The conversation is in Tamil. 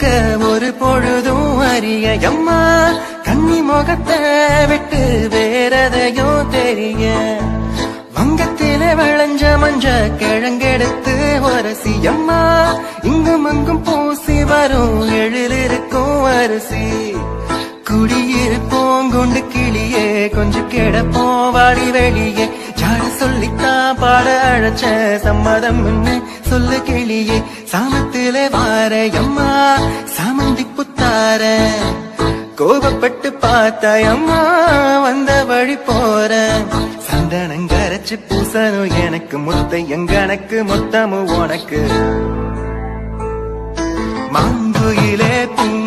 இருக்க ஒரு பொழுதும் அறிய எம்மா கன்னி முகத்தை விட்டு வேறதையும் தெரிய வங்கத்திலே விளைஞ்ச மஞ்ச கிழங்கெடுத்து ஒரசி அம்மா இங்கும் அங்கும் பூசி வரும் எழில் இருக்கும் அரிசி குடியிருப்போம் குண்டு கிளியே கொஞ்சம் கிடப்போம் வாடி வெளியே ஜாட சொல்லித்தான் பாட அழைச்ச சம்மதம் என்ன சொல்லு கிளியே சாமத்திலே வார அம்மா சாமந்தி புத்தார கோபப்பட்டு பார்த்த அம்மா வந்த வழி போற சந்தனம் கரைச்சு பூசணும் எனக்கு முத்தை எங்கனக்கு மொத்தமும் உனக்கு மாங்குயிலே பூ